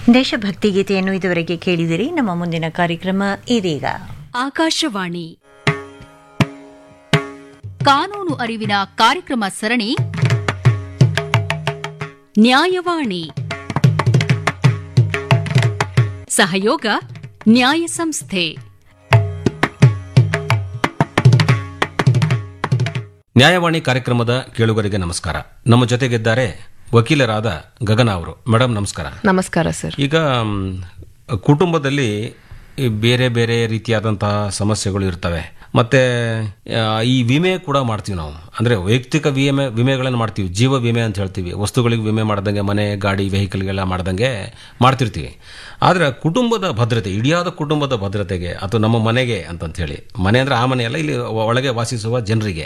ದೇಶಭಕ್ತಿ ಗೀತೆಯನ್ನು ಇದುವರೆಗೆ ಕೇಳಿದಿರಿ ನಮ್ಮ ಮುಂದಿನ ಕಾರ್ಯಕ್ರಮ ಇದೀಗ ಆಕಾಶವಾಣಿ ಕಾನೂನು ಅರಿವಿನ ಕಾರ್ಯಕ್ರಮ ಸರಣಿ ನ್ಯಾಯವಾಣಿ ಸಹಯೋಗ ನ್ಯಾಯ ಸಂಸ್ಥೆ ನ್ಯಾಯವಾಣಿ ಕಾರ್ಯಕ್ರಮದ ಕೇಳುಗರಿಗೆ ನಮಸ್ಕಾರ ನಮ್ಮ ಜೊತೆಗಿದ್ದಾರೆ ವಕೀಲರಾದ ಗಗನ ಅವರು ಮೇಡಮ್ ನಮಸ್ಕಾರ ನಮಸ್ಕಾರ ಸರ್ ಈಗ ಮ್, ಕುಟುಂಬದಲ್ಲಿ ಈ ಬೇರೆ ಬೇರೆ ರೀತಿಯಾದಂತಹ ಸಮಸ್ಯೆಗಳು ಇರ್ತವೆ ಮತ್ತೆ ಆ, ಈ ವಿಮೆ ಕೂಡ ಮಾಡ್ತೀವಿ ನಾವು ಅಂದ್ರೆ ವೈಯಕ್ತಿಕ ವಿಮೆ ವಿಮೆಗಳನ್ನು ಮಾಡ್ತೀವಿ ಜೀವ ವಿಮೆ ಅಂತ ಹೇಳ್ತೀವಿ ವಸ್ತುಗಳಿಗೆ ವಿಮೆ ಮಾಡ್ದಂಗೆ ಮನೆ ಗಾಡಿ ವೆಹಿಕಲ್ಗೆಲ್ಲ ಮಾಡ್ದಂಗೆ ಮಾಡ್ತಿರ್ತೀವಿ ಆದ್ರೆ ಕುಟುಂಬದ ಭದ್ರತೆ ಇಡಿಯಾದ ಕುಟುಂಬದ ಭದ್ರತೆಗೆ ಅಥವಾ ನಮ್ಮ ಮನೆಗೆ ಅಂತಂತ ಹೇಳಿ ಮನೆ ಅಂದ್ರೆ ಆ ಮನೆ ಅಲ್ಲ ಇಲ್ಲಿ ಒಳಗೆ ವಾಸಿಸುವ ಜನರಿಗೆ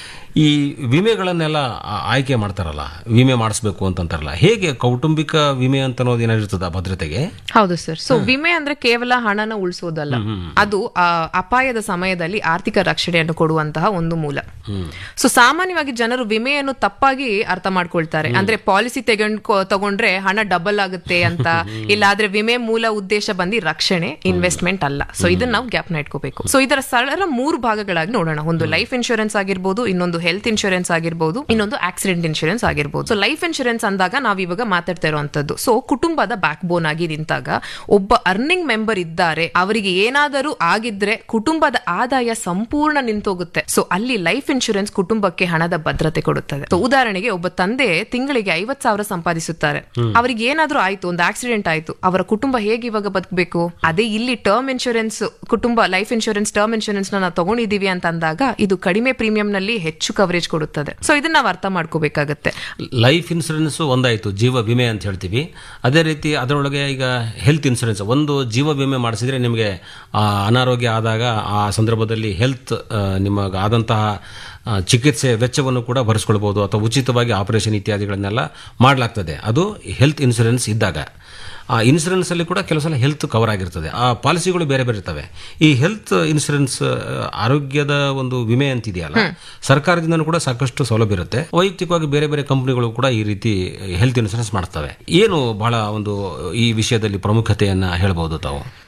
ಈ ವಿಮೆಗಳನ್ನೆಲ್ಲ ಆ- ಆಯ್ಕೆ ಮಾಡ್ತಾರಲ್ಲ ವಿಮೆ ಮಾಡಿಸ್ಬೇಕು ಅಂತಂತಾರಲ್ಲ ಹೇಗೆ ಕೌಟುಂಬಿಕ ವಿಮೆ ಅಂತ ಅನ್ನೋದು ಏನಾಗಿರ್ತದ ಭದ್ರತೆಗೆ ಹೌದು ಸರ್ ಸೊ ವಿಮೆ ಅಂದ್ರೆ ಕೇವಲ ಹಣನ ಉಳಿಸೋದಲ್ಲ ಅದು ಆ, ಅಪಾಯದ ಸಮಯದಲ್ಲಿ ಆರ್ಥಿಕ ರಕ್ಷಣೆಯನ್ನು ಕೊಡುವಂತಹ ಒಂದು ಮೂಲ ಸೊ ಸಾಮಾನ್ಯವಾಗಿ ಜನರು ವಿಮೆಯನ್ನು ತಪ್ಪಾಗಿ ಅರ್ಥ ಮಾಡ್ಕೊಳ್ತಾರೆ ಅಂದ್ರೆ ಪಾಲಿಸಿ ತೆಗೊಂಡ್ ತಗೊಂಡ್ರೆ ಹಣ ಡಬಲ್ ಆಗುತ್ತೆ ಅಂತ ಇಲ್ಲಾದ್ರೆ ವಿಮೆ ಮೂಲ ಉದ್ದೇಶ ಬಂದು ರಕ್ಷಣೆ ಇನ್ವೆಸ್ಟ್ಮೆಂಟ್ ಅಲ್ಲ ಸೊ ಇದನ್ನ ನಾವು ಗ್ಯಾಪ್ನ ಇಟ್ಕೋಬೇಕು ಸೊ ಇದರ ಸರಳ ಮೂರು ಭಾಗಗಳಾಗಿ ನೋಡೋಣ ಒಂದು ಲೈಫ್ ಇನ್ಶೂರೆನ್ಸ್ ಆಗಿರ್ಬೋದು ಇನ್ನೊಂದು ಹೆಲ್ತ್ ಇನ್ಶೂರೆನ್ಸ್ ಆಗಿರ್ಬೋದು ಇನ್ನೊಂದು ಆಕ್ಸಿಡೆಂಟ್ ಇನ್ಶೂರೆನ್ಸ್ ಆಗಿರ್ಬೋದು ಸೊ ಲೈಫ್ ಇನ್ಶೂರೆನ್ಸ್ ಅಂದಾಗ ನಾವ್ ಇವಾಗ ಮಾತಾಡ್ತಾ ಇರುವಂತದ್ದು ಸೊ ಕುಟುಂಬದ ಬ್ಯಾಕ್ ಬೋನ್ ಆಗಿ ನಿಂತಾಗ ಒಬ್ಬ ಅರ್ನಿಂಗ್ ಮೆಂಬರ್ ಇದ್ದಾರೆ ಅವರಿಗೆ ಏನಾದರೂ ಆಗಿದ್ರೆ ಕುಟುಂಬದ ಆದಾಯ ಸಂಪೂರ್ಣ ನಿಂತೋಗುತ್ತೆ ಸೊ ಅಲ್ಲಿ ಲೈಫ್ ಇನ್ಶೂರೆನ್ಸ್ ಕುಟುಂಬಕ್ಕೆ ಹಣದ ಭದ್ರತೆ ಕೊಡುತ್ತದೆ ಸೊ ಉದಾಹರಣೆಗೆ ಒಬ್ಬ ತಂದೆ ತಿಂಗಳಿಗೆ ಐವತ್ ಸಾವಿರ ಸಂಪಾದಿಸುತ್ತಾರೆ ಅವರಿಗೆ ಏನಾದ್ರೂ ಆಯ್ತು ಒಂದು ಆಕ್ಸಿಡೆಂಟ್ ಆಯ್ತು ಅವರ ಕುಟುಂಬ ಹೇಗೆ ಇವಾಗ ಬದುಕಬೇಕು ಅದೇ ಇಲ್ಲಿ ಟರ್ಮ್ ಇನ್ಶೂರೆನ್ಸ್ ಕುಟುಂಬ ಲೈಫ್ ಇನ್ಶೂರೆನ್ಸ್ ಟರ್ಮ್ ಇನ್ಶೂರೆನ್ಸ್ ನಾವು ತಗೊಂಡಿದೀವಿ ಅಂತ ಅಂದಾಗ ಇದು ಕಡಿಮೆ ಪ್ರೀಮಿಯಂ ನಲ್ಲಿ ಹೆಚ್ಚು ಕವರೇಜ್ ಕೊಡುತ್ತದೆ ಸೊ ಇದನ್ನ ನಾವು ಅರ್ಥ ಮಾಡ್ಕೋಬೇಕಾಗತ್ತೆ ಲೈಫ್ ಇನ್ಸೂರೆನ್ಸ್ ಒಂದಾಯಿತು ಜೀವ ವಿಮೆ ಅಂತ ಹೇಳ್ತೀವಿ ಅದೇ ರೀತಿ ಅದರೊಳಗೆ ಈಗ ಹೆಲ್ತ್ ಇನ್ಸೂರೆನ್ಸ್ ಒಂದು ಜೀವ ವಿಮೆ ಮಾಡಿಸಿದ್ರೆ ನಿಮಗೆ ಆ, ಅನಾರೋಗ್ಯ ಆದಾಗ ಆ ಸಂದರ್ಭದಲ್ಲಿ ಹೆಲ್ತ್ ನಿಮಗೆ ಆದಂತಹ ಆ, ಚಿಕಿತ್ಸೆ ವೆಚ್ಚವನ್ನು ಕೂಡ ಭರಿಸ್ಕೊಳ್ಬೋದು ಅಥವಾ ಉಚಿತವಾಗಿ ಆಪರೇಷನ್ ಇತ್ಯಾದಿಗಳನ್ನೆಲ್ಲ ಮಾಡಲಾಗ್ತದೆ ಅದು ಹೆಲ್ತ್ ಇನ್ಸೂರೆನ್ಸ್ ಇದ್ದಾಗ ಆ ಇನ್ಸೂರೆನ್ಸ್ ಅಲ್ಲಿ ಕೂಡ ಕೆಲವು ಸಲ ಹೆಲ್ತ್ ಕವರ್ ಆಗಿರ್ತದೆ ಆ ಪಾಲಿಸಿಗಳು ಬೇರೆ ಬೇರೆ ಇರ್ತವೆ ಈ ಹೆಲ್ತ್ ಇನ್ಸೂರೆನ್ಸ್ ಆರೋಗ್ಯದ ಒಂದು ವಿಮೆ ಅಂತಿದೆಯಲ್ಲ ಸರ್ಕಾರದಿಂದನೂ ಕೂಡ ಸಾಕಷ್ಟು ಸೌಲಭ್ಯ ಇರುತ್ತೆ ವೈಯಕ್ತಿಕವಾಗಿ ಬೇರೆ ಬೇರೆ ಕಂಪನಿಗಳು ಕೂಡ ಈ ರೀತಿ ಹೆಲ್ತ್ ಇನ್ಸೂರೆನ್ಸ್ ಮಾಡ್ತವೆ ಏನು ಬಹಳ ಒಂದು ಈ ವಿಷಯದಲ್ಲಿ ಪ್ರಾಮುಖ್ಯತೆಯನ್ನ ಹೇಳ್ಬೋದು ತಾವು